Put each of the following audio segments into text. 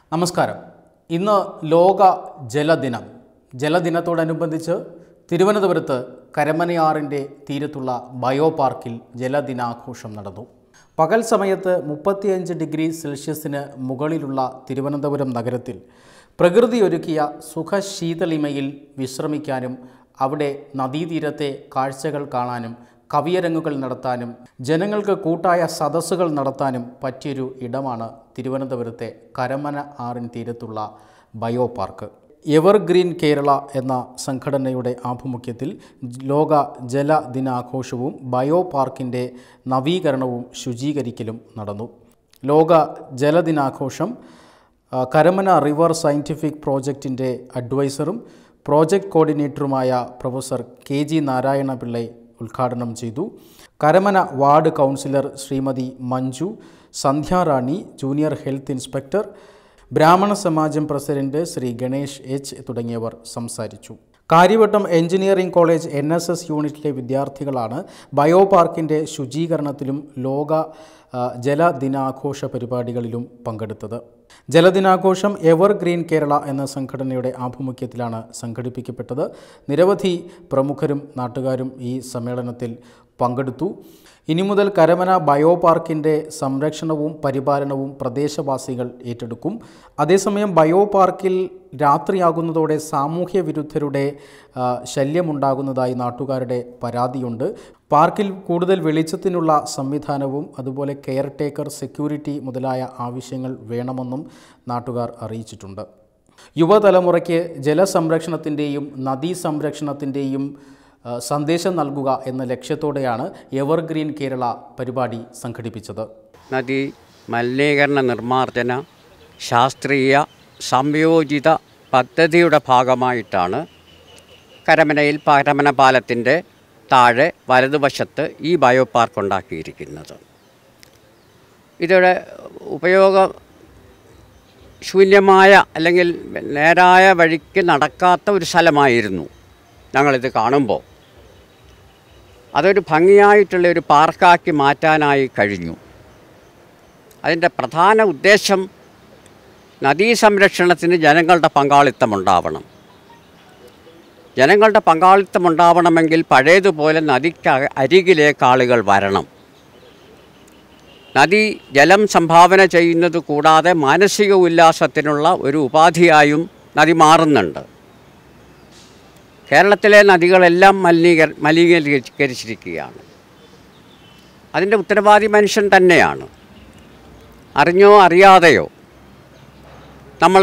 നമസ്കാരം ഇന്ന് ലോക ജലദിനം ജലദിനത്തോടനുബന്ധിച്ച് തിരുവനന്തപുരത്ത് കരമനയാറിൻ്റെ തീരത്തുള്ള ബയോ പാർക്കിൽ ജലദിനാഘോഷം നടന്നു പകൽ സമയത്ത് മുപ്പത്തിയഞ്ച് ഡിഗ്രി സെൽഷ്യസിന് മുകളിലുള്ള തിരുവനന്തപുരം നഗരത്തിൽ പ്രകൃതി ഒരുക്കിയ സുഖശീതളിമയിൽ വിശ്രമിക്കാനും അവിടെ നദീതീരത്തെ കാഴ്ചകൾ കാണാനും കവിയരങ്ങുകൾ നടത്താനും ജനങ്ങൾക്ക് കൂട്ടായ സദസ്സുകൾ നടത്താനും പറ്റിയൊരു ഇടമാണ് തിരുവനന്തപുരത്തെ കരമന ആറിൻ തീരത്തുള്ള ബയോ പാർക്ക് എവർഗ്രീൻ കേരള എന്ന സംഘടനയുടെ ആഭിമുഖ്യത്തിൽ ലോക ജല ദിനാഘോഷവും ബയോ പാർക്കിൻ്റെ നവീകരണവും ശുചീകരിക്കലും നടന്നു ലോക ജലദിനാഘോഷം ആ, കരമന റിവർ സയൻറ്റിഫിക് പ്രോജക്റ്റിൻ്റെ അഡ്വൈസറും പ്രോജക്റ്റ് കോർഡിനേറ്ററുമായ പ്രൊഫസർ കെ ജി നാരായണപിള്ളை ഉദ്ഘാടനം ചെയ്തു Karamana ward councillor Srimathi Manju Sandhyarani junior health inspector Brahmana Samajam president Sri Ganesh H തുടങ്ങിയവർ സംസാരിച്ചു Kariavattom engineering college N S S യൂണിറ്റിലെ വിദ്യാർത്ഥികളാണ് ബയോ പാർക്കിൻ്റെ ശുചീകരണത്തിലും ലോക ആ, ജലദിനാഘോഷ പരിപാടികളിലും പങ്കെടുത്തത് ജലദിനാഘോഷം എവർ ഗ്രീൻ കേരള എന്ന സംഘടനയുടെ ആഭിമുഖ്യത്തിലാണ് സംഘടിപ്പിക്കപ്പെട്ടത് നിരവധി പ്രമുഖരും നാട്ടുകാരും ഈ സമ്മേളനത്തിൽ പങ്കെടുത്തു ഇനി മുതൽ കരമന ബയോ പാർക്കിൻ്റെ സംരക്ഷണവും പരിപാലനവും പ്രദേശവാസികൾ ഏറ്റെടുക്കും അതേസമയം ബയോ പാർക്കിൽ രാത്രിയാകുന്നതോടെ സാമൂഹ്യ വിരുദ്ധരുടെ ആ, ശല്യമുണ്ടാകുന്നതായി നാട്ടുകാരുടെ പരാതിയുണ്ട് പാർക്കിൽ കൂടുതൽ വെളിച്ചത്തിനുള്ള സംവിധാനവും അതുപോലെ കെയർ ടേക്കർ സെക്യൂരിറ്റി മുതലായ ആവശ്യങ്ങൾ വേണമെന്നും നാട്ടുകാർ അറിയിച്ചിട്ടുണ്ട് യുവതലമുറയ്ക്ക് ജലസംരക്ഷണത്തിൻ്റെയും നദീ സംരക്ഷണത്തിൻ്റെയും ആ, സന്ദേശം നൽകുക എന്ന ലക്ഷ്യത്തോടെയാണ് എവർഗ്രീൻ കേരള പരിപാടി സംഘടിപ്പിച്ചത് നദി മലിനീകരണ നിർമ്മാർജ്ജന ശാസ്ത്രീയ സംയോജിത പദ്ധതിയുടെ ഭാഗമായിട്ടാണ് കരമനയിൽ കരമന പാലത്തിൻ്റെ താഴെ വലതുവശത്ത് ഈ ബയോ പാർക്ക് ഉണ്ടാക്കിയിരിക്കുന്നത് ഇതോടെ ഉപയോഗ ശൂന്യമായ അല്ലെങ്കിൽ നേരായ വഴിക്ക് നടക്കാത്ത ഒരു സ്ഥലമായിരുന്നു ഞങ്ങളിത് കാണുമ്പോൾ അതൊരു ഭംഗിയായിട്ടുള്ള ഒരു പാർക്കാക്കി മാറ്റാനായി കഴിഞ്ഞു അതിൻ്റെ പ്രധാന ഉദ്ദേശം നദീ സംരക്ഷണത്തിന് ജനങ്ങളുടെ പങ്കാളിത്തം ഉണ്ടാവണം ജനങ്ങളുടെ പങ്കാളിത്തം ഉണ്ടാവണമെങ്കിൽ പഴയതുപോലെ നദിക്ക് അ- അരികിലേക്ക് ആളുകൾ വരണം നദി ജലം സംഭാവന ചെയ്യുന്നത് കൂടാതെ മാനസിക ഉല്ലാസത്തിനുള്ള ഒരു ഉപാധിയായും നദി മാറുന്നുണ്ട് കേരളത്തിലെ നദികളെല്ലാം മലിനീകര മലിനീകരിച്ചിരിക്കുകയാണ് അതിൻ്റെ ഉത്തരവാദി മനുഷ്യൻ തന്നെയാണ് അറിഞ്ഞോ അറിയാതെയോ നമ്മൾ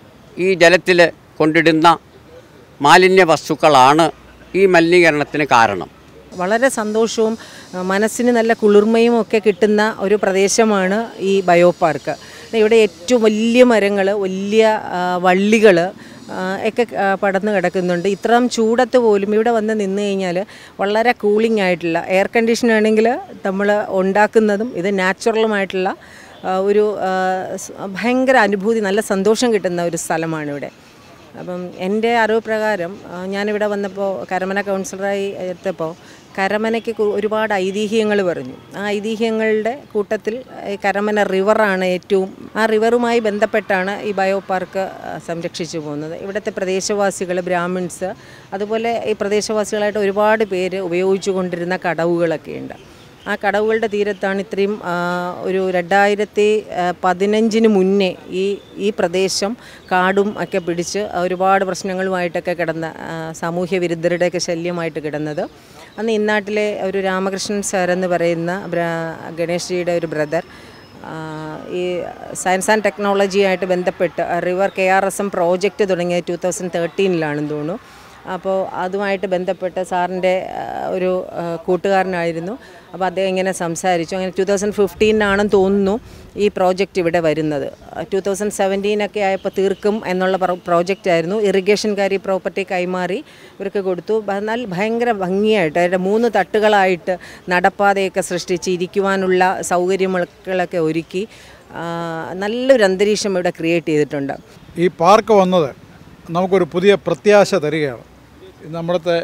ഈ ജലത്തിൽ കൊണ്ടിടുന്ന മാലിന്യ വസ്തുക്കളാണ് ഈ മലിനീകരണത്തിന് കാരണം വളരെ സന്തോഷവും ആ, മനസ്സിന് നല്ല കുളിർമയും ഒക്കെ കിട്ടുന്ന ഒരു പ്രദേശമാണ് ഈ ബയോ പാർക്ക് ഇവിടെ ഏറ്റവും വലിയ മരങ്ങൾ വലിയ വള്ളികൾ ഒക്കെ ആ, പടർന്ന് കിടക്കുന്നുണ്ട് ഇത്രയും ചൂടത്ത് പോലും ഇവിടെ വന്ന് നിന്ന് കഴിഞ്ഞാൽ വളരെ കൂളിംഗ് ആയിട്ടുള്ള എയർ കണ്ടീഷൻ ആണെങ്കിൽ നമ്മൾ ഉണ്ടാക്കുന്നതും ഇത് നാച്ചുറലുമായിട്ടുള്ള ആ, ഒരു ആ, സ് ഭയങ്കര അനുഭൂതി നല്ല സന്തോഷം കിട്ടുന്ന ഒരു സ്ഥലമാണ് ഇവിടെ അപ്പം എൻ്റെ അറിവ് പ്രകാരം ആ, ഞാനിവിടെ വന്നപ്പോൾ കരമന കൗൺസിലറായി എത്തപ്പോൾ കരമനയ്ക്ക് കു- ഒരുപാട് ഐതിഹ്യങ്ങൾ പറഞ്ഞു ആ ഐതിഹ്യങ്ങളുടെ കൂട്ടത്തിൽ ഈ കരമന റിവറാണ് ഏറ്റവും ആ റിവറുമായി ബന്ധപ്പെട്ടാണ് ഈ ബയോ പാർക്ക് ആ, സംരക്ഷിച്ചു പോകുന്നത് ഇവിടുത്തെ പ്രദേശവാസികൾ ബ്രാഹ്മിൺസ് അതുപോലെ ഈ പ്രദേശവാസികളായിട്ട് ഒരുപാട് പേര് ഉപയോഗിച്ചു കൊണ്ടിരുന്ന കടവുകളൊക്കെ ഉണ്ട് ആ കടവുകളുടെ തീരത്താണ് ഇത്രയും ആ, ഒരു രണ്ടായിരത്തി ആ, പതിനഞ്ചിന് മുന്നേ ഈ ഈ പ്രദേശം കാടും ഒക്കെ പിടിച്ച് ഒരുപാട് പ്രശ്നങ്ങളുമായിട്ടൊക്കെ കിടന്ന ആ, സാമൂഹ്യ വിരുദ്ധരുടെയൊക്കെ ശല്യമായിട്ട് കിടന്നത് അന്ന് ഇന്നാട്ടിലെ ഒരു രാമകൃഷ്ണൻ സാർ എന്ന് പറയുന്ന ബ്ര- ഗണേഷ്ജിയുടെ ഒരു ബ്രദർ ആ, ഈ സയൻസ് ആൻഡ് ടെക്നോളജിയായിട്ട് ബന്ധപ്പെട്ട് river K R S M project തുടങ്ങിയത് ടു തൗസൻഡ് തേർട്ടീനിലാണെന്ന് തോന്നുന്നു അപ്പോൾ അതുമായിട്ട് ബന്ധപ്പെട്ട് സാറിൻ്റെ ആ, ഒരു ആ, കൂട്ടുകാരനായിരുന്നു അപ്പോൾ അദ്ദേഹം ഇങ്ങനെ സംസാരിച്ചു അങ്ങനെ ടു തൗസൻഡ് ഫിഫ്റ്റീനാണെന്ന് തോന്നുന്നു ഈ പ്രോജക്റ്റ് ഇവിടെ വരുന്നത് ടു തൗസൻഡ് സെവൻറ്റീനൊക്കെ ആയപ്പോൾ തീർക്കും എന്നുള്ള പ്രോജക്റ്റ് ആയിരുന്നു ഇറിഗേഷൻകാരി പ്രോപ്പർട്ടി കൈമാറി ഇവർക്ക് കൊടുത്തു ബ- നല്ല ഭയങ്കര ഭംഗിയായിട്ട് അതിൻ്റെ മൂന്ന് തട്ടുകളായിട്ട് നടപ്പാതയൊക്കെ സൃഷ്ടിച്ച് ഇരിക്കുവാനുള്ള സൗകര്യങ്ങളൊക്കെ ഒരുക്കി ആ, നല്ലൊരു അന്തരീക്ഷം ഇവിടെ ക്രിയേറ്റ് ചെയ്തിട്ടുണ്ട് ഈ പാർക്ക് വന്നത് നമുക്കൊരു പുതിയ പ്രത്യാശ തരികയാണ് നമ്മുടെ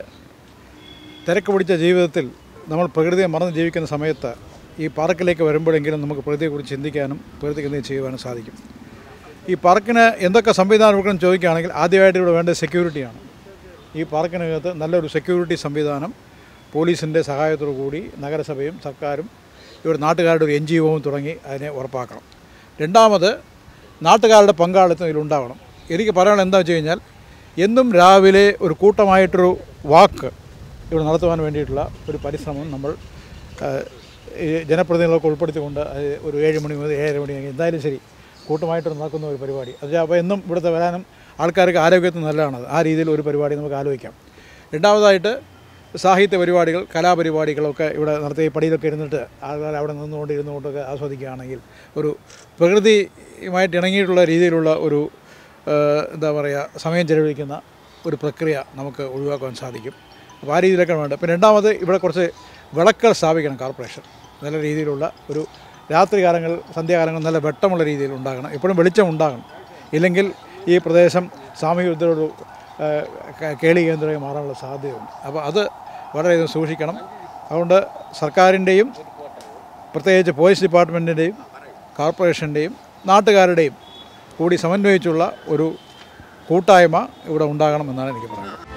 തിരക്ക് പിടിച്ച ജീവിതത്തിൽ നമ്മൾ പ്രകൃതിയെ മറന്ന് ജീവിക്കുന്ന സമയത്ത് ഈ പാർക്കിലേക്ക് വരുമ്പോഴെങ്കിലും നമുക്ക് പ്രകൃതിയെക്കുറിച്ച് ചിന്തിക്കാനും പ്രകൃതിക്ക് എന്തെങ്കിലും ചെയ്യുവാനും സാധിക്കും ഈ പാർക്കിന് എന്തൊക്കെ സംവിധാനം കൊടുക്കണം എന്ന് ചോദിക്കുകയാണെങ്കിൽ ആദ്യമായിട്ട് ഇവിടെ വേണ്ടത് സെക്യൂരിറ്റിയാണ് ഈ പാർക്കിനകത്ത് നല്ലൊരു സെക്യൂരിറ്റി സംവിധാനം പോലീസിൻ്റെ സഹായത്തോടു കൂടി നഗരസഭയും സർക്കാരും ഇവിടെ നാട്ടുകാരുടെ ഒരു എൻ ജി ഒവും തുടങ്ങി അതിനെ ഉറപ്പാക്കണം രണ്ടാമത് നാട്ടുകാരുടെ പങ്കാളിത്തം ഇതിലുണ്ടാവണം എനിക്ക് പറയാനുള്ളത് എന്താ വെച്ച് കഴിഞ്ഞാൽ എന്നും രാവിലെ ഒരു കൂട്ടമായിട്ടൊരു വാക്ക് ഇവിടെ നടത്തുവാൻ വേണ്ടിയിട്ടുള്ള ഒരു പരിശ്രമം നമ്മൾ ആ, ഈ ജനപ്രതിനിധികളൊക്കെ ഉൾപ്പെടുത്തിക്കൊണ്ട് അത് ഒരു ഏഴ് മണി മുതൽ ഏഴര മണി വരെ എന്തായാലും ശരി കൂട്ടമായിട്ട് നടക്കുന്ന ഒരു പരിപാടി അത് അപ്പോൾ എന്നും ഇവിടുത്തെ വരാനും ആൾക്കാർക്ക് ആരോഗ്യത്തിന് നല്ലതാണത് ആ രീതിയിൽ ഒരു പരിപാടി നമുക്ക് ആലോചിക്കാം രണ്ടാമതായിട്ട് സാഹിത്യ പരിപാടികൾ കലാപരിപാടികളൊക്കെ ഇവിടെ നടത്തി ഈ പടിയിലൊക്കെ ഇരുന്നിട്ട് ആൾക്കാർ അവിടെ നിന്നുകൊണ്ട് ഇരുന്നുകൊണ്ടൊക്കെ ആസ്വദിക്കുകയാണെങ്കിൽ ഒരു പ്രകൃതിയുമായിട്ട് ഇണങ്ങിയിട്ടുള്ള രീതിയിലുള്ള ഒരു ആ, എന്താ പറയുക സമയം ചെലവഴിക്കുന്ന ഒരു പ്രക്രിയ നമുക്ക് ഒഴിവാക്കാൻ സാധിക്കും അപ്പോൾ ആ രീതിയിലൊക്കെ വേണ്ട പിന്നെ രണ്ടാമത് ഇവിടെ കുറച്ച് വിളക്കുകൾ സ്ഥാപിക്കണം കോർപ്പറേഷൻ നല്ല രീതിയിലുള്ള ഒരു രാത്രി കാലങ്ങൾ സന്ധ്യാകാലങ്ങൾ നല്ല വെട്ടമുള്ള രീതിയിൽ ഉണ്ടാകണം എപ്പോഴും വെളിച്ചം ഉണ്ടാകണം ഇല്ലെങ്കിൽ ഈ പ്രദേശം സാമൂഹിക വിദ്യയോട് കേളി കേന്ദ്രമായി മാറാനുള്ള സാധ്യതയുണ്ട് അപ്പോൾ അത് വളരെയധികം സൂക്ഷിക്കണം അതുകൊണ്ട് സർക്കാരിൻ്റെയും പ്രത്യേകിച്ച് പോലീസ് ഡിപ്പാർട്ട്മെൻറ്റിൻ്റെയും കോർപ്പറേഷൻ്റെയും നാട്ടുകാരുടെയും കൂടി സമന്വയിച്ചുള്ള ഒരു കൂട്ടായ്മ ഇവിടെ ഉണ്ടാകണം എന്നാണ് എനിക്ക് പറയുന്നത്